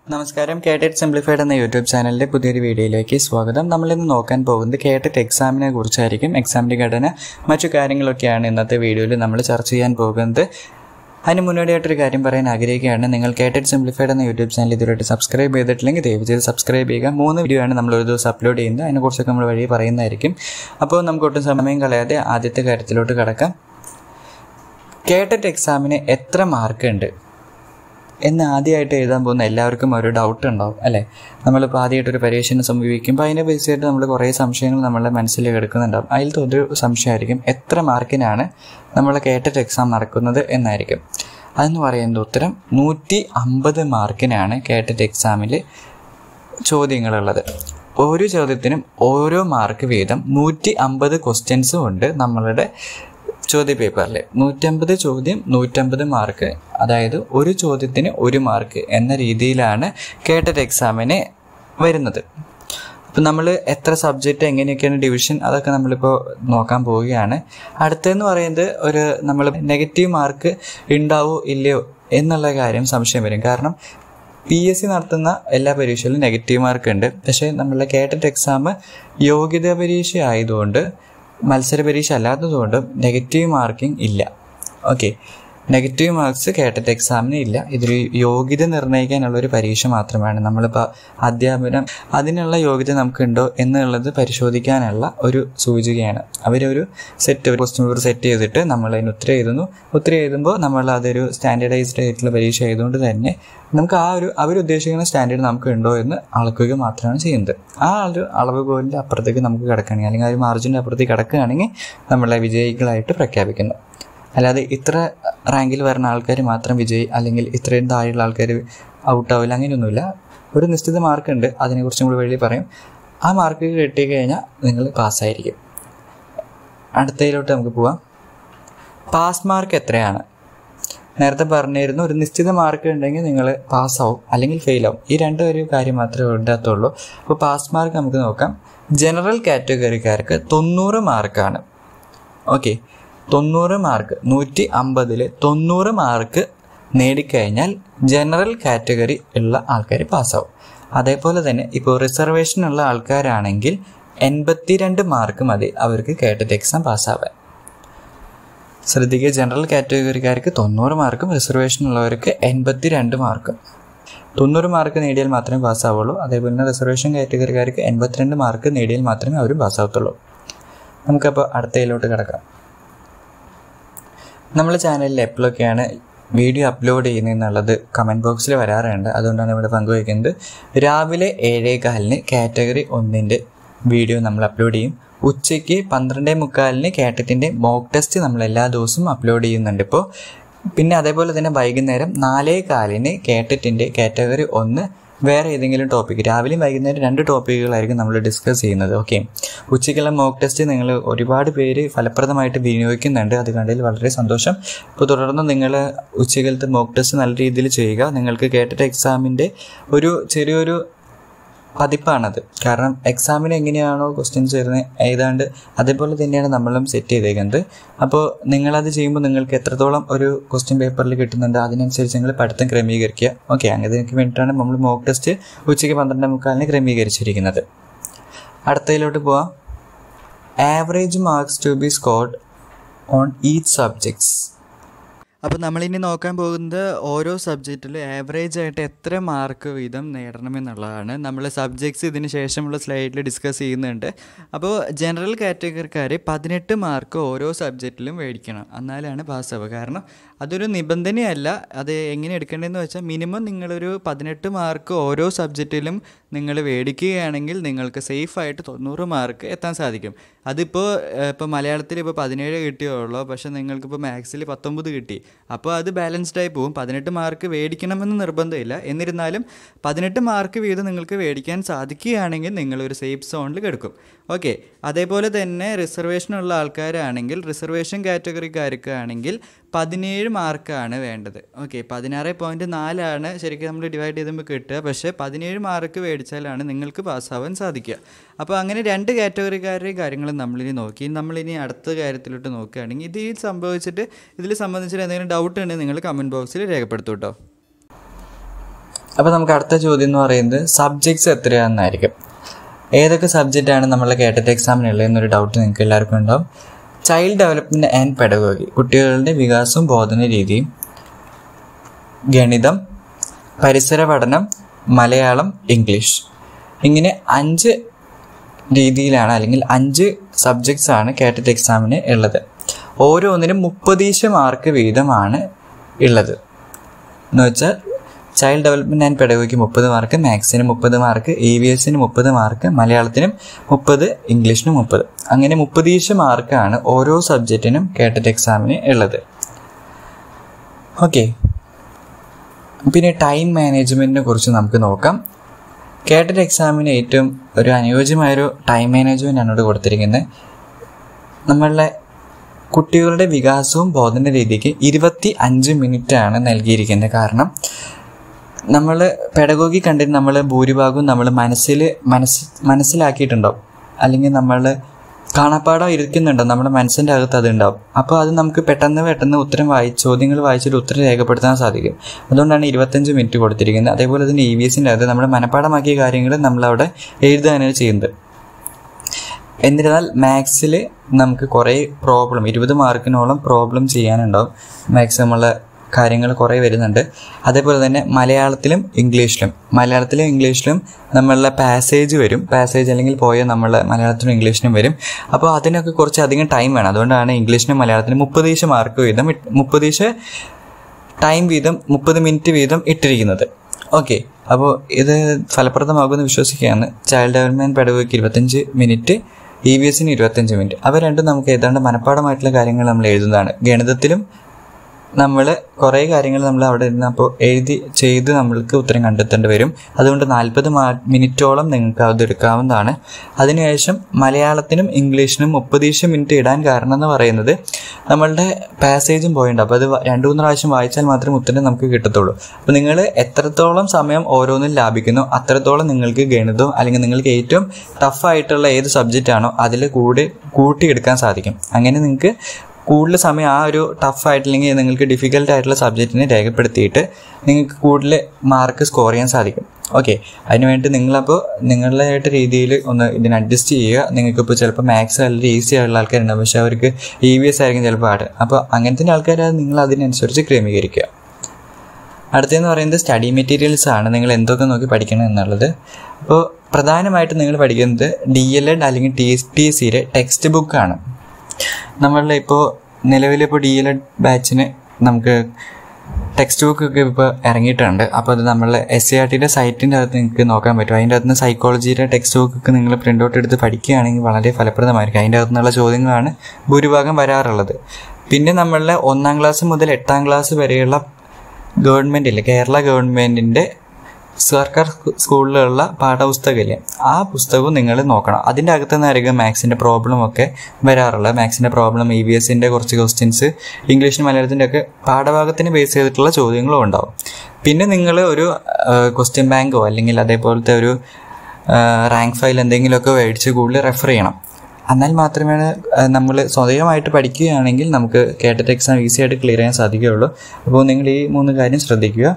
നമസ്കാരം കേട്ടറ്റ് സിംപ്ലിഫൈഡ് എന്ന യൂട്യൂബ് ചാനലിന്റെ പുതിയൊരു വീഡിയോയിലേക്ക് സ്വാഗതം നമ്മളിന്ന് നോക്കാൻ പോകുന്നത് കേട്ടറ്റ് എക്സാമിനെ കുറിച്ചായിരിക്കും എക്സാമിന്റെ ഘടന മറ്റു കാര്യങ്ങളൊക്കെയാണ് ഇന്നത്തെ വീഡിയോയിൽ നമ്മൾ ചർച്ച ചെയ്യാൻ പോകുന്നത് അതിന് മുന്നോടിയായിട്ടൊരു കാര്യം പറയാൻ ആഗ്രഹിക്കുകയാണ് നിങ്ങൾ കേട്ടറ്റ് സിംപ്ലിഫൈഡ് എന്ന യൂട്യൂബ് ചാനൽ ഇതുവരെയായിട്ട് സബ്സ്ക്രൈബ് ചെയ്തിട്ടില്ലെങ്കിൽ ദയവ് ചെയ്ത് സബ്സ്ക്രൈബ് ചെയ്യുക മൂന്ന് വീഡിയോ ആണ് നമ്മൾ ഒരു ദിവസം അപ്ലോഡ് ചെയ്യുന്നത് അതിനെക്കുറിച്ചൊക്കെ നമ്മൾ വഴി പറയുന്നതായിരിക്കും അപ്പോൾ നമുക്ക് ഒട്ടും സമയം കളയാതെ ആദ്യത്തെ കാര്യത്തിലോട്ട് കടക്കാം കേട്ടറ്റ് എക്സാമിന് എത്ര മാർക്ക് ഉണ്ട് എന്ന് ആദ്യമായിട്ട് എഴുതാൻ പോകുന്ന എല്ലാവർക്കും ഒരു ഡൗട്ട് ഉണ്ടാവും അല്ലേ നമ്മളിപ്പോൾ ആദ്യമായിട്ട് ഒരു പരീക്ഷനെ സമീപിക്കുമ്പോൾ അതിനെ ബേസ് ചെയ്തിട്ട് നമ്മൾ കുറേ സംശയങ്ങൾ നമ്മളുടെ മനസ്സിൽ കിടക്കുന്നുണ്ടാവും അതിലത്തെ ഒരു സംശയമായിരിക്കും എത്ര മാർക്കിനാണ് നമ്മൾ കേട്ടിട്ട് എക്സാം നടക്കുന്നത് എന്നായിരിക്കും അതെന്ന് പറയുന്നത് ഉത്തരം നൂറ്റി അമ്പത് മാർക്കിനാണ് കേട്ടിട്ട് എക്സാമിൽ ചോദ്യങ്ങളുള്ളത് ഓരോ ചോദ്യത്തിനും ഓരോ മാർക്ക് വീതം നൂറ്റി അമ്പത് ക്വസ്റ്റ്യൻസും ഉണ്ട് നമ്മളുടെ ചോദ്യ പേപ്പറിൽ നൂറ്റമ്പത് ചോദ്യം നൂറ്റമ്പത് മാർക്ക് അതായത് ഒരു ചോദ്യത്തിന് ഒരു മാർക്ക് എന്ന രീതിയിലാണ് കേട്ടറ്റ് എക്സാമിന് വരുന്നത് അപ്പം നമ്മൾ എത്ര സബ്ജക്റ്റ് എങ്ങനെയൊക്കെയാണ് ഡിവിഷൻ അതൊക്കെ നമ്മളിപ്പോൾ നോക്കാൻ പോവുകയാണ് അടുത്തതെന്ന് പറയുന്നത് ഒരു നമ്മൾ നെഗറ്റീവ് മാർക്ക് ഉണ്ടാവോ ഇല്ലയോ എന്നുള്ള കാര്യം സംശയം വരും കാരണം പി എസ് സി നടത്തുന്ന എല്ലാ പരീക്ഷയിലും നെഗറ്റീവ് മാർക്ക് ഉണ്ട് പക്ഷേ നമ്മളുടെ കേട്ടറ്റ് എക്സാം യോഗ്യതാ പരീക്ഷ ആയതുകൊണ്ട് മത്സര പരീക്ഷ അല്ലാത്തതുകൊണ്ടും നെഗറ്റീവ് മാർക്കിംഗ് ഇല്ല ഓക്കെ നെഗറ്റീവ് മാർക്സ് കേട്ടറ്റ് എക്സാമിന് ഇല്ല ഇതൊരു യോഗ്യത നിർണ്ണയിക്കാനുള്ള ഒരു പരീക്ഷ മാത്രമാണ് നമ്മളിപ്പോൾ അധ്യാപനം അതിനുള്ള യോഗ്യത നമുക്കുണ്ടോ എന്നുള്ളത് പരിശോധിക്കാനുള്ള ഒരു സൂചികയാണ് അവരൊരു സെറ്റ് ക്വസ്റ്റ്യൻ പേപ്പർ സെറ്റ് ചെയ്തിട്ട് നമ്മൾ അതിന് ഉത്തരം എഴുതുന്നു ഉത്തരം എഴുതുമ്പോൾ നമ്മൾ അതൊരു സ്റ്റാൻഡേർഡൈസ്ഡ് ആയിട്ടുള്ള പരീക്ഷ ആയതുകൊണ്ട് തന്നെ നമുക്ക് ആ ഒരു അവരുദ്ദേശിക്കുന്ന സ്റ്റാൻഡേർഡ് നമുക്ക് ഉണ്ടോ എന്ന് അളക്കുക മാത്രമാണ് ചെയ്യുന്നത് ആ ഒരു അളവുകോലിൻ്റെ അപ്പുറത്തേക്ക് നമുക്ക് കിടക്കുകയാണെങ്കിൽ അല്ലെങ്കിൽ ആ ഒരു മാർജിൻ്റെ അപ്പുറത്തേക്ക് കിടക്കുകയാണെങ്കിൽ നമ്മളെ വിജയികളായിട്ട് പ്രഖ്യാപിക്കുന്നു അല്ലാതെ ഇത്ര റാങ്കിൽ വരുന്ന ആൾക്കാർ മാത്രം വിജയി അല്ലെങ്കിൽ ഇത്രയും താഴെയുള്ള ആൾക്കാർ ഔട്ടാവില്ല അങ്ങനെയൊന്നുമില്ല ഒരു നിശ്ചിത മാർക്ക് ഉണ്ട് അതിനെക്കുറിച്ചും കൂടി വഴി പറയും ആ മാർക്ക് കിട്ടി കഴിഞ്ഞാൽ നിങ്ങൾ പാസ്സായിരിക്കും അടുത്തതിലോട്ട് നമുക്ക് പോവാം പാസ് മാർക്ക് എത്രയാണ് നേരത്തെ പറഞ്ഞിരുന്നു ഒരു നിശ്ചിത മാർക്ക് ഉണ്ടെങ്കിൽ നിങ്ങൾ പാസ്സാവും അല്ലെങ്കിൽ ഫെയിൽ ആവും ഈ രണ്ട് ഒരു കാര്യം മാത്രമേ ഉണ്ടാകത്തുള്ളൂ അപ്പോൾ പാസ് മാർക്ക് നമുക്ക് നോക്കാം ജനറൽ കാറ്റഗറിക്കാർക്ക് തൊണ്ണൂറ് മാർക്കാണ് ഓക്കെ തൊണ്ണൂറ് മാർക്ക് നൂറ്റി അമ്പതിൽ തൊണ്ണൂറ് മാർക്ക് നേടിക്കഴിഞ്ഞാൽ ജനറൽ കാറ്റഗറി ഉള്ള ആൾക്കാർ പാസ്സാവും അതേപോലെ തന്നെ ഇപ്പോൾ റിസർവേഷൻ ഉള്ള ആൾക്കാരാണെങ്കിൽ എൺപത്തിരണ്ട് മാർക്ക് മതി അവർക്ക് കേട്ടറ്റ് എക്സാം പാസ്സാവാൻ ശ്രദ്ധിക്കുക ജനറൽ കാറ്റഗറിക്കാർക്ക് തൊണ്ണൂറ് മാർക്കും റിസർവേഷൻ ഉള്ളവർക്ക് എൺപത്തിരണ്ട് മാർക്കും തൊണ്ണൂറ് മാർക്ക് നേടിയാൽ മാത്രമേ പാസ്സാവുള്ളൂ അതേപോലെ തന്നെ റിസർവേഷൻ കാറ്റഗറിക്കാർക്ക് എൺപത്തിരണ്ട് മാർക്ക് നേടിയാൽ മാത്രമേ അവർ പാസ്സാവത്തുള്ളൂ നമുക്കപ്പോൾ അടുത്തതിലോട്ട് കിടക്കാം നമ്മൾ ചാനലിൽ എപ്പോഴൊക്കെയാണ് വീഡിയോ അപ്ലോഡ് ചെയ്യുന്നതെന്നുള്ളത് കമൻറ്റ് ബോക്സിൽ വരാറുണ്ട് അതുകൊണ്ടാണ് ഇവിടെ പങ്കുവയ്ക്കുന്നത് രാവിലെ ഏഴേകാലിന് കാറ്റഗറി ഒന്നിൻ്റെ വീഡിയോ നമ്മൾ അപ്ലോഡ് ചെയ്യും ഉച്ചയ്ക്ക് പന്ത്രണ്ടേ മുക്കാലിന് കാറ്ററ്റിൻ്റെ മോക്ക് ടെസ്റ്റ് നമ്മൾ എല്ലാ ദിവസവും അപ്ലോഡ് ചെയ്യുന്നുണ്ട് ഇപ്പോൾ പിന്നെ അതേപോലെ തന്നെ വൈകുന്നേരം നാലേ കാലിന് കാറ്ററ്റിൻ്റെ കാറ്റഗറി ഒന്ന് വേറെ ഏതെങ്കിലും ടോപ്പിക് രാവിലെയും വൈകുന്നേരം രണ്ട് ടോപ്പിക്കുകളായിരിക്കും നമ്മൾ ഡിസ്കസ് ചെയ്യുന്നത് ഓക്കെ ഉച്ചയ്ക്കുള്ള മോക്ക് ടെസ്റ്റ് നിങ്ങൾ ഒരുപാട് പേര് ഫലപ്രദമായിട്ട് വിനിയോഗിക്കുന്നുണ്ട് അത് കണ്ടതിൽ വളരെ സന്തോഷം അപ്പോൾ തുടർന്ന് നിങ്ങൾ ഉച്ചകലത്തെ മോക്ക് ടെസ്റ്റ് നല്ല രീതിയിൽ ചെയ്യുക നിങ്ങൾക്ക് കേട്ടിട്ട് എക്സാമിൻ്റെ ഒരു ചെറിയൊരു പതിപ്പാണത് കാരണം എക്സാമിന് എങ്ങനെയാണോ ക്വസ്റ്റ്യൻസ് വരുന്നത് ഏതാണ്ട് അതേപോലെ തന്നെയാണ് നമ്മളും സെറ്റ് ചെയ്തേക്കുന്നത് അപ്പോൾ നിങ്ങളത് ചെയ്യുമ്പോൾ നിങ്ങൾക്ക് എത്രത്തോളം ഒരു ക്വസ്റ്റ്യൻ പേപ്പറിൽ കിട്ടുന്നുണ്ട് അതിനനുസരിച്ച് നിങ്ങൾ പഠിത്തം ക്രമീകരിക്കുക ഓക്കെ അതിനൊക്കെ വേണ്ടിയിട്ടാണ് നമ്മൾ മോക്ക് ടെസ്റ്റ് ഉച്ചയ്ക്ക് പന്ത്രണ്ട് മുക്കാലിന് ക്രമീകരിച്ചിരിക്കുന്നത് അടുത്തതിലോട്ട് പോവാം average marks to be scored on each subjects അപ്പോൾ നമ്മളിനി നോക്കാൻ പോകുന്നത് ഓരോ സബ്ജക്റ്റിലും ആവറേജ് ആയിട്ട് എത്ര മാർക്ക് വീതം നേടണമെന്നുള്ളതാണ് നമ്മൾ സബ്ജക്ട്സ് ഇതിന് ശേഷമുള്ള സ്ലൈഡിൽ ഡിസ്കസ് ചെയ്യുന്നുണ്ട് അപ്പോൾ ജനറൽ കാറ്റഗറിക്കാർ പതിനെട്ട് മാർക്ക് ഓരോ സബ്ജക്റ്റിലും മേടിക്കണം എന്നാലാണ് പാസ്സാവുക കാരണം അതൊരു നിബന്ധനയല്ല അത് എങ്ങനെ എടുക്കേണ്ടതെന്ന് വെച്ചാൽ മിനിമം നിങ്ങളൊരു പതിനെട്ട് മാർക്ക് ഓരോ സബ്ജക്റ്റിലും നിങ്ങൾ മേടിക്കുകയാണെങ്കിൽ നിങ്ങൾക്ക് സേഫായിട്ട് തൊണ്ണൂറ് മാർക്ക് എത്താൻ സാധിക്കും അതിപ്പോൾ ഇപ്പോൾ മലയാളത്തിൽ ഇപ്പോൾ പതിനേഴ് കിട്ടിയുള്ളൂ പക്ഷേ നിങ്ങൾക്കിപ്പോൾ മാത്സിൽ പത്തൊമ്പത് കിട്ടി അപ്പോൾ അത് ബാലൻസ്ഡ് ആയി പോകും പതിനെട്ട് മാർക്ക് മേടിക്കണമെന്ന് നിർബന്ധമില്ല എന്നിരുന്നാലും പതിനെട്ട് മാർക്ക് വീതം നിങ്ങൾക്ക് മേടിക്കാൻ സാധിക്കുകയാണെങ്കിൽ നിങ്ങളൊരു സേഫ് സോണിൽ കിടക്കും ഓക്കെ അതേപോലെ തന്നെ റിസർവേഷൻ ഉള്ള ആൾക്കാരാണെങ്കിൽ റിസർവേഷൻ കാറ്റഗറിക്കാർക്ക് ആണെങ്കിൽ പതിനേഴ് മാർക്കാണ് വേണ്ടത് ഓക്കെ പതിനാറ് പോയിൻറ്റ് നാലാണ് ശരിക്കും നമ്മൾ ഡിവൈഡ് ചെയ്യുമ്പോൾ കിട്ടുക പക്ഷേ പതിനേഴ് മാർക്ക് മേടിച്ചാലാണ് നിങ്ങൾക്ക് പാസ്സാവാൻ സാധിക്കുക അപ്പോൾ അങ്ങനെ രണ്ട് കാറ്റഗറിക്കാരുടെ കാര്യങ്ങൾ നമ്മളിനി നോക്കി നമ്മളിനി അടുത്ത കാര്യത്തിലോട്ട് നോക്കുകയാണെങ്കിൽ ഇതിൽ സംഭവിച്ചിട്ട് ഇതിൽ സംബന്ധിച്ചിട്ട് എന്തെങ്കിലും ഡൗട്ട് ഉണ്ടെങ്കിൽ നിങ്ങൾ കമൻറ്റ് ബോക്സിൽ രേഖപ്പെടുത്തൂ കേട്ടോ അപ്പോൾ നമുക്ക് അടുത്ത ചോദ്യം എന്ന് പറയുന്നത് സബ്ജക്ട്സ് എത്രയാണെന്നായിരിക്കും ഏതൊക്കെ സബ്ജക്റ്റാണ് നമ്മളെ കേട്ടറ്റ് എക്സാമിനുള്ളത് എന്നൊരു ഡൗട്ട് നിങ്ങൾക്ക് എല്ലാവർക്കും ഉണ്ടാവും ചൈൽഡ് ഡെവലപ്മെൻറ്റ് ആൻഡ് പെഡഗോഗി കുട്ടികളുടെ വികാസവും ബോധന രീതിയും ഗണിതം പരിസര പഠനം മലയാളം ഇംഗ്ലീഷ് ഇങ്ങനെ അഞ്ച് രീതിയിലാണ് അല്ലെങ്കിൽ അഞ്ച് സബ്ജക്ട്സ് ആണ് കാറ്ററ്റ് എക്സാമിന് ഉള്ളത് ഓരോന്നിനും മുപ്പതീശ മാർക്ക് വീതമാണ് ഉള്ളത് എന്ന് വെച്ചാൽ ചൈൽഡ് ഡെവലപ്മെൻറ്റ് ആൻഡ് പെഡഗോയ്ക്ക് മുപ്പത് മാർക്ക് മാത്സിന് മുപ്പത് മാർക്ക് ഇ വി എസിന് മുപ്പത് മാർക്ക് മലയാളത്തിനും മുപ്പത് ഇംഗ്ലീഷിനും മുപ്പത് അങ്ങനെ മുപ്പതീശ മാർക്കാണ് ഓരോ സബ്ജക്റ്റിനും കേട്ടറ്റ് എക്സാമിന് ഉള്ളത് ഓക്കെ പിന്നെ ടൈം മാനേജ്മെൻറ്റിനെ കുറിച്ച് നമുക്ക് നോക്കാം കേട്ടറ്റ് എക്സാമിന് ഏറ്റവും ഒരു അനുയോജ്യമായൊരു ടൈം മാനേജ്മെൻ്റ് ആണ് ഇവിടെ കൊടുത്തിരിക്കുന്നത് നമ്മളുടെ കുട്ടികളുടെ വികാസവും ബോധന രീതിക്ക് ഇരുപത്തി അഞ്ച് മിനിറ്റ് ആണ് നൽകിയിരിക്കുന്നത് കാരണം നമ്മൾ പെഡഗോഗി കണ്ടിട്ട് നമ്മൾ ഭൂരിഭാഗവും നമ്മൾ മനസ്സിൽ മനസ്സ് മനസ്സിലാക്കിയിട്ടുണ്ടാവും അല്ലെങ്കിൽ നമ്മൾ കാണാപ്പാടം ഇരിക്കുന്നുണ്ടോ നമ്മുടെ മനസ്സിൻ്റെ അകത്ത് അത് ഉണ്ടാവും അപ്പോൾ അത് നമുക്ക് പെട്ടെന്ന് പെട്ടെന്ന് ഉത്തരം വായി ചോദ്യങ്ങൾ വായിച്ചിട്ട് ഉത്തരം രേഖപ്പെടുത്താൻ സാധിക്കും അതുകൊണ്ടാണ് ഇരുപത്തഞ്ച് മിനിറ്റ് കൊടുത്തിരിക്കുന്നത് അതേപോലെ തന്നെ ഇ വി എസിൻ്റെ അകത്ത് നമ്മൾ മനഃപ്പാടമാക്കിയ കാര്യങ്ങൾ നമ്മളവിടെ എഴുതുകയാണ് ചെയ്യുന്നത് എന്നിരുന്നാൽ മാത്സിൽ നമുക്ക് കുറേ പ്രോബ്ലം ഇരുപത് മാർക്കിനോളം പ്രോബ്ലം ചെയ്യാനുണ്ടാവും മാത്സ് നമ്മളെ കാര്യങ്ങൾ കുറേ വരുന്നുണ്ട് അതേപോലെ തന്നെ മലയാളത്തിലും ഇംഗ്ലീഷിലും മലയാളത്തിലും ഇംഗ്ലീഷിലും നമ്മളുടെ പാസേജ് വരും പാസേജ് അല്ലെങ്കിൽ പോയ നമ്മളെ മലയാളത്തിലും ഇംഗ്ലീഷിനും വരും അപ്പോൾ അതിനൊക്കെ കുറച്ച് അധികം ടൈം വേണം അതുകൊണ്ടാണ് ഇംഗ്ലീഷിനും മലയാളത്തിനും മുപ്പതീശ മാർക്ക് വീതം മുപ്പതീശ ടൈം വീതം മുപ്പത് മിനിറ്റ് വീതം ഇട്ടിരിക്കുന്നത് ഓക്കെ അപ്പോൾ ഇത് ഫലപ്രദമാകുമെന്ന് വിശ്വസിക്കുകയാണ് ചൈൽഡ് ഡെവലപ്മെൻറ്റ് പെടവയ്ക്ക് ഇരുപത്തഞ്ച് മിനിറ്റ് ഇ വി എസിന് ഇരുപത്തഞ്ച് മിനിറ്റ് അവ രണ്ടും നമുക്ക് ഏതാണ്ട് മനഃപ്പാടമായിട്ടുള്ള കാര്യങ്ങൾ നമ്മൾ എഴുതുന്നതാണ് ഗണിതത്തിലും നമ്മൾ കുറേ കാര്യങ്ങൾ നമ്മൾ അവിടെ ഇരുന്ന് അപ്പോൾ എഴുതി ചെയ്ത് നമ്മൾക്ക് ഉത്തരം കണ്ടെത്തേണ്ടി വരും അതുകൊണ്ട് നാൽപ്പത് മാ മിനിറ്റോളം നിങ്ങൾക്ക് അത് എടുക്കാവുന്നതാണ് അതിനുശേഷം മലയാളത്തിനും ഇംഗ്ലീഷിനും മുപ്പതീശ മിനിറ്റ് ഇടാൻ കാരണം എന്ന് പറയുന്നത് നമ്മളുടെ പാസേജും പോയിട്ടുണ്ട് അപ്പോൾ അത് രണ്ട് മൂന്ന് പ്രാവശ്യം വായിച്ചാൽ മാത്രമേ ഉത്തരം നമുക്ക് കിട്ടത്തുള്ളൂ അപ്പോൾ നിങ്ങൾ എത്രത്തോളം സമയം ഓരോന്നും ലാഭിക്കുന്നു അത്രത്തോളം നിങ്ങൾക്ക് ഗണിതവും അല്ലെങ്കിൽ നിങ്ങൾക്ക് ഏറ്റവും ടഫായിട്ടുള്ള ഏത് സബ്ജക്റ്റ് ആണോ അതിൽ കൂടി കൂട്ടിയെടുക്കാൻ സാധിക്കും അങ്ങനെ നിങ്ങൾക്ക് കൂടുതൽ സമയം ആ ഒരു ടഫ് ആയിട്ടില്ലെങ്കിൽ നിങ്ങൾക്ക് ഡിഫിക്കൽട്ട് ആയിട്ടുള്ള സബ്ജക്റ്റിനെ രേഖപ്പെടുത്തിയിട്ട് നിങ്ങൾക്ക് കൂടുതൽ മാർക്ക് സ്കോർ ചെയ്യാൻ സാധിക്കും ഓക്കെ അതിനുവേണ്ടി നിങ്ങളപ്പോൾ നിങ്ങളുടേതായിട്ട് രീതിയിൽ ഒന്ന് ഇതിനെ അഡ്ജസ്റ്റ് ചെയ്യുക നിങ്ങൾക്കിപ്പോൾ ചിലപ്പോൾ മാത്സ് വളരെ ഈസി ആയിട്ടുള്ള ആൾക്കാരുണ്ടാവും പക്ഷേ അവർക്ക് ഇ വി എസ് ആയിരിക്കും ചിലപ്പോൾ പാട് അപ്പോൾ അങ്ങനത്തെ ആൾക്കാർ നിങ്ങൾ അതിനനുസരിച്ച് ക്രമീകരിക്കുക അടുത്തതെന്ന് പറയുന്നത് സ്റ്റഡി മെറ്റീരിയൽസ് ആണ് നിങ്ങൾ എന്തൊക്കെ നോക്കി പഠിക്കണം എന്നുള്ളത് അപ്പോൾ പ്രധാനമായിട്ടും നിങ്ങൾ പഠിക്കുന്നത് ഡി എൽ എഡ് അല്ലെങ്കിൽ ടി ടി സിയുടെ ടെക്സ്റ്റ് ബുക്കാണ് നമ്മളുടെ ഇപ്പോൾ നിലവിലിപ്പോൾ ഡി എൽ എഡ് ബാച്ചിന് നമുക്ക് ടെക്സ്റ്റ് ബുക്ക് ഒക്കെ ഇപ്പോൾ ഇറങ്ങിയിട്ടുണ്ട് അപ്പോൾ അത് നമ്മൾ എസ് സി ആർ ടിയുടെ സൈറ്റിൻ്റെ അകത്ത് നിങ്ങൾക്ക് നോക്കാൻ പറ്റും അതിൻ്റെ അകത്ത് നിന്ന് സൈക്കോളജിയുടെ ടെക്സ്റ്റ് ബുക്ക് ഒക്കെ നിങ്ങൾ പ്രിൻ്റ് ഔട്ട് എടുത്ത് പഠിക്കുകയാണെങ്കിൽ വളരെ ഫലപ്രദമായിരിക്കും അതിൻ്റെ അകത്തു നിന്നുള്ള ചോദ്യങ്ങളാണ് ഭൂരിഭാഗം വരാറുള്ളത് പിന്നെ നമ്മളുടെ ഒന്നാം ക്ലാസ് മുതൽ എട്ടാം ക്ലാസ് വരെയുള്ള ഗവൺമെൻറ് ഇല്ലേ കേരള ഗവൺമെൻറ്റിൻ്റെ സർക്കാർ സ്കൂളിലുള്ള പാഠപുസ്തകമില്ലേ ആ പുസ്തകവും നിങ്ങൾ നോക്കണം അതിൻ്റെ അകത്ത് നിന്നായിരിക്കും മാത്സിൻ്റെ പ്രോബ്ലം ഒക്കെ വരാറുള്ളത് മാത്സിൻ്റെ പ്രോബ്ലം ഇ വി എസിൻ്റെ കുറച്ച് ക്വസ്റ്റ്യൻസ് ഇംഗ്ലീഷിനും മലയാളത്തിൻ്റെ ഒക്കെ പാഠഭാഗത്തിന് ബേസ് ചെയ്തിട്ടുള്ള ചോദ്യങ്ങളും ഉണ്ടാവും പിന്നെ നിങ്ങൾ ഒരു ക്വസ്റ്റ്യൻ ബാങ്കോ അല്ലെങ്കിൽ അതേപോലത്തെ ഒരു റാങ്ക് ഫയൽ എന്തെങ്കിലുമൊക്കെ മേടിച്ച് കൂടുതൽ റെഫർ ചെയ്യണം എന്നാൽ മാത്രമേ നമ്മൾ സ്വതമായിട്ട് പഠിക്കുകയാണെങ്കിൽ നമുക്ക് കേട്ടറ്റ് എക്സാം ഈസി ആയിട്ട് ക്ലിയർ ചെയ്യാൻ സാധിക്കുകയുള്ളൂ അപ്പോൾ നിങ്ങൾ ഈ മൂന്ന് കാര്യം ശ്രദ്ധിക്കുക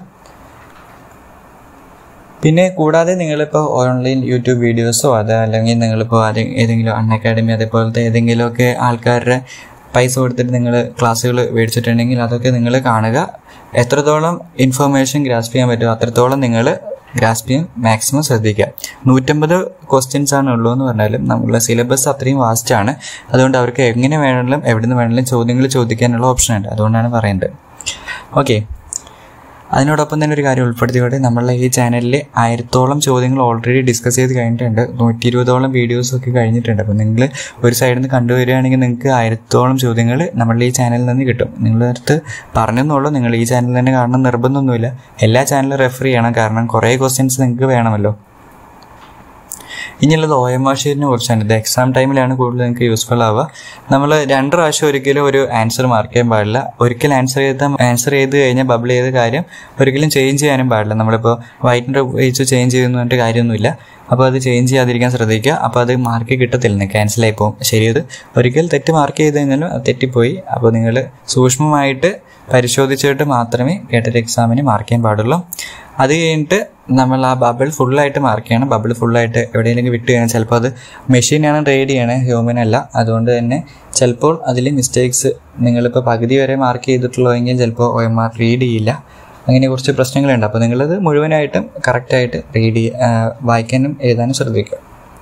പിന്നെ കൂടാതെ നിങ്ങളിപ്പോൾ ഓൺലൈൻ യൂട്യൂബ് വീഡിയോസോ അത് അല്ലെങ്കിൽ നിങ്ങളിപ്പോൾ ആരെ ഏതെങ്കിലും അൺ അക്കാഡമി അതേപോലത്തെ ഏതെങ്കിലുമൊക്കെ ആൾക്കാരുടെ പൈസ കൊടുത്തിട്ട് നിങ്ങൾ ക്ലാസ്സുകൾ മേടിച്ചിട്ടുണ്ടെങ്കിൽ അതൊക്കെ നിങ്ങൾ കാണുക എത്രത്തോളം ഇൻഫർമേഷൻ ഗ്രാസ്പ് ചെയ്യാൻ പറ്റുമോ അത്രത്തോളം നിങ്ങൾ ഗ്രാസ്പ് ചെയ്യാൻ മാക്സിമം ശ്രദ്ധിക്കുക നൂറ്റമ്പത് ക്വസ്റ്റ്യൻസ് ആണ് ഉള്ളൂ എന്ന് പറഞ്ഞാലും നമ്മളുടെ സിലബസ് അത്രയും വാസ്റ്റ് ആണ് അതുകൊണ്ട് അവർക്ക് എങ്ങനെ വേണമെങ്കിലും എവിടെ നിന്ന് വേണമെങ്കിലും ചോദ്യങ്ങൾ ചോദിക്കാനുള്ള ഓപ്ഷൻ ഉണ്ട് അതുകൊണ്ടാണ് പറയുന്നത് ഓക്കെ അതിനോടൊപ്പം തന്നെ ഒരു കാര്യം ഉൾപ്പെടുത്തിയോടെ നമ്മളെ ഈ ചാനലിൽ ആയിരത്തോളം ചോദ്യങ്ങൾ ഓൾറെഡി ഡിസ്കസ് ചെയ്ത് കഴിഞ്ഞിട്ടുണ്ട് നൂറ്റി ഇരുപതോളം വീഡിയോസ് ഒക്കെ കഴിഞ്ഞിട്ടുണ്ട് അപ്പോൾ നിങ്ങൾ ഒരു സൈഡിൽ നിന്ന് കണ്ടുവരികയാണെങ്കിൽ നിങ്ങൾക്ക് ആയിരത്തോളം ചോദ്യങ്ങൾ നമ്മളുടെ ഈ ചാനലിൽ നിന്ന് കിട്ടും നിങ്ങളുടെ അടുത്ത് പറഞ്ഞെന്നുള്ളൂ നിങ്ങൾ ഈ ചാനൽ തന്നെ കാണണം നിർബന്ധമൊന്നുമില്ല എല്ലാ ചാനലും റെഫർ ചെയ്യണം കാരണം കുറേ ക്വസ്റ്റ്യൻസ് നിങ്ങൾക്ക് വേണമല്ലോ ഇനിയുള്ളത് ഒ എം ആർ ഷീറ്റിനെ കുറിച്ചാണ് ഇത് എക്സാം ടൈമിലാണ് കൂടുതൽ നിങ്ങൾക്ക് യൂസ്ഫുൾ ആവുക നമ്മൾ രണ്ട് പ്രാവശ്യം ഒരിക്കലും ഒരു ആൻസർ മാർക്ക് ചെയ്യാൻ പാടില്ല ഒരിക്കൽ ആൻസർ ചെയ്ത ആൻസർ ചെയ്ത് കഴിഞ്ഞാൽ ബബിൾ ചെയ്ത കാര്യം ഒരിക്കലും ചേഞ്ച് ചെയ്യാനും പാടില്ല നമ്മളിപ്പോൾ വൈറ്റിൻ്റെ ഉപയോഗിച്ച് ചേഞ്ച് ചെയ്യുന്ന പറഞ്ഞിട്ട് കാര്യമൊന്നുമില്ല അപ്പോൾ അത് ചേഞ്ച് ചെയ്യാതിരിക്കാൻ ശ്രദ്ധിക്കുക അപ്പോൾ അത് മാർക്ക് കിട്ടത്തില്ല ക്യാൻസൽ ആയി പോകും ശരിയത് ഒരിക്കൽ തെറ്റ് മാർക്ക് ചെയ്ത് കഴിഞ്ഞാലും അത് തെറ്റിപ്പോയി അപ്പോൾ നിങ്ങൾ സൂക്ഷ്മമായിട്ട് പരിശോധിച്ചിട്ട് മാത്രമേ കേട്ടറ്റ് എക്സാമിന് മാർക്ക് ചെയ്യാൻ പാടുള്ളൂ അത് കഴിഞ്ഞിട്ട് നമ്മൾ ആ ബബിൾ ഫുള്ളായിട്ട് മാർക്ക് ചെയ്യണം ബബിൾ ഫുള്ളായിട്ട് എവിടെയെങ്കിലും വിട്ട് കഴിഞ്ഞാൽ ചിലപ്പോൾ അത് മെഷീനാണ് റീഡ് ചെയ്യണേ ഹ്യൂമൻ അല്ല അതുകൊണ്ട് തന്നെ ചിലപ്പോൾ അതിൽ മിസ്റ്റേക്സ് നിങ്ങളിപ്പോൾ പകുതി വരെ മാർക്ക് ചെയ്തിട്ടുള്ളതെങ്കിൽ ചിലപ്പോൾ ഒ എം ആർ റീഡ് ചെയ്യില്ല അങ്ങനെ കുറച്ച് പ്രശ്നങ്ങളുണ്ട് അപ്പോൾ നിങ്ങളത് മുഴുവനായിട്ടും കറക്റ്റായിട്ട് റീഡ് ചെയ്യ വായിക്കാനും എഴുതാനും ശ്രദ്ധിക്കുക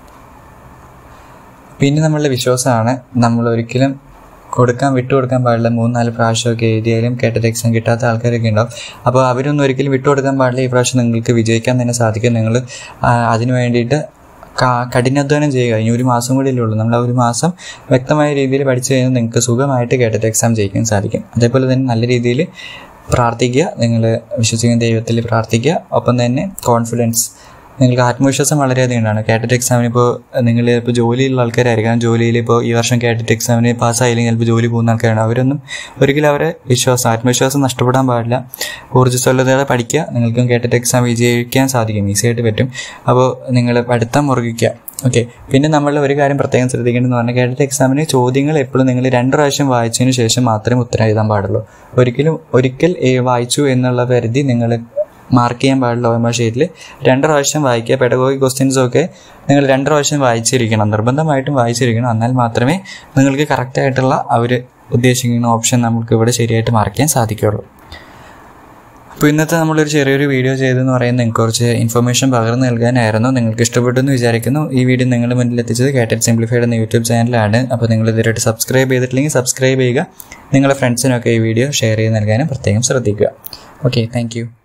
പിന്നെ നമ്മളുടെ വിശ്വാസമാണ് നമ്മൾ ഒരിക്കലും കൊടുക്കാൻ വിട്ടു കൊടുക്കാൻ പാടില്ല മൂന്ന് നാല് പ്രാവശ്യമൊക്കെ എഴുതിയാലും കേട്ടത് എക്സാം കിട്ടാത്ത ആൾക്കാരൊക്കെ ഉണ്ടാവും അപ്പോൾ അവരൊന്നും ഒരിക്കലും വിട്ടു കൊടുക്കാൻ പാടില്ല ഈ പ്രാവശ്യം നിങ്ങൾക്ക് വിജയിക്കാൻ തന്നെ സാധിക്കും നിങ്ങൾ അതിന് വേണ്ടിയിട്ട് കഠിനാധ്വാനം ചെയ്യുക ഇനി ഒരു മാസം കൂടി ഉള്ളൂ നമ്മൾ ആ ഒരു മാസം വ്യക്തമായ രീതിയിൽ പഠിച്ചു കഴിഞ്ഞാൽ നിങ്ങൾക്ക് സുഖമായിട്ട് കേട്ടിട്ട് എക്സാം ജയിക്കാൻ സാധിക്കും അതേപോലെ തന്നെ നല്ല രീതിയിൽ പ്രാർത്ഥിക്കുക നിങ്ങൾ വിശ്വസിക്കുന്ന ദൈവത്തിൽ പ്രാർത്ഥിക്കുക ഒപ്പം തന്നെ കോൺഫിഡൻസ് നിങ്ങൾക്ക് ആത്മവിശ്വാസം വളരെയധികം ഉണ്ടാണ് കാറ്ററ്റ് എക്സാമിന് ഇപ്പോൾ നിങ്ങൾ ഇപ്പോൾ ജോലിയുള്ള ആൾക്കാരായിരിക്കാം ജോലിയിൽ ഇപ്പോൾ ഈ വർഷം കാറ്ററ്റ് എക്സാമിന് പാസ്സായില്ലെങ്കിൽ ചിലപ്പോൾ ജോലി പോകുന്ന ആൾക്കാരാണ് അവരൊന്നും ഒരിക്കലും അവരെ വിശ്വാസം ആത്മവിശ്വാസം നഷ്ടപ്പെടാൻ പാടില്ല ഊർജ്ജസ്വലതയോടെ പഠിക്കുക നിങ്ങൾക്കും കാറ്ററ്റ് എക്സാം വിജയിക്കാൻ സാധിക്കും ഈസി ആയിട്ട് പറ്റും അപ്പോൾ നിങ്ങൾ പഠിത്തം മുറുകിക്കുക ഓക്കെ പിന്നെ നമ്മൾ ഒരു കാര്യം പ്രത്യേകം ശ്രദ്ധിക്കേണ്ടതെന്ന് പറഞ്ഞാൽ കേട്ടറ്റ് എക്സാമിന് ചോദ്യങ്ങൾ എപ്പോഴും നിങ്ങൾ രണ്ട് പ്രാവശ്യം വായിച്ചതിന് ശേഷം മാത്രമേ ഉത്തരം എഴുതാൻ പാടുള്ളൂ ഒരിക്കലും ഒരിക്കൽ വായിച്ചു എന്നുള്ള പരിധി നിങ്ങൾ മാർക്ക് ചെയ്യാൻ പാടില്ല ഒ എം ആർ ഷീറ്റിൽ രണ്ട് പ്രാവശ്യം വായിക്കുക പെഡഗോഗി ക്വസ്റ്റ്യൻസൊക്കെ നിങ്ങൾ രണ്ട് പ്രാവശ്യം വായിച്ചിരിക്കണം നിർബന്ധമായിട്ടും വായിച്ചിരിക്കണം എന്നാൽ മാത്രമേ നിങ്ങൾക്ക് കറക്റ്റായിട്ടുള്ള അവർ ഉദ്ദേശിക്കുന്ന ഓപ്ഷൻ നമുക്ക് ഇവിടെ ശരിയായിട്ട് മാർക്ക് ചെയ്യാൻ സാധിക്കുകയുള്ളൂ അപ്പോൾ ഇന്നത്തെ നമ്മളൊരു ചെറിയൊരു വീഡിയോ ചെയ്തെന്ന് പറയുന്നത് നിങ്ങൾക്ക് കുറച്ച് ഇൻഫർമേഷൻ പകർന്നു നൽകാനായിരുന്നു നിങ്ങൾക്ക് ഇഷ്ടപ്പെട്ടു എന്ന് വിചാരിക്കുന്നു ഈ വീഡിയോ നിങ്ങളുടെ മുന്നിൽ എത്തിച്ചത് കാറ്ററ്റ് സിംപ്ലിഫൈഡ് എന്ന യൂട്യൂബ് ചാനലാണ് അപ്പോൾ നിങ്ങൾ ഇതുവരെയായിട്ട് സബ്സ്ക്രൈബ് ചെയ്തിട്ടില്ലെങ്കിൽ സബ്സ്ക്രൈബ് ചെയ്യുക നിങ്ങളുടെ ഫ്രണ്ട്സിനൊക്കെ ഈ വീഡിയോ ഷെയർ ചെയ്ത് നൽകാനും പ്രത്യേകം ശ്രദ്ധിക്കുക ഓക്കെ താങ്ക്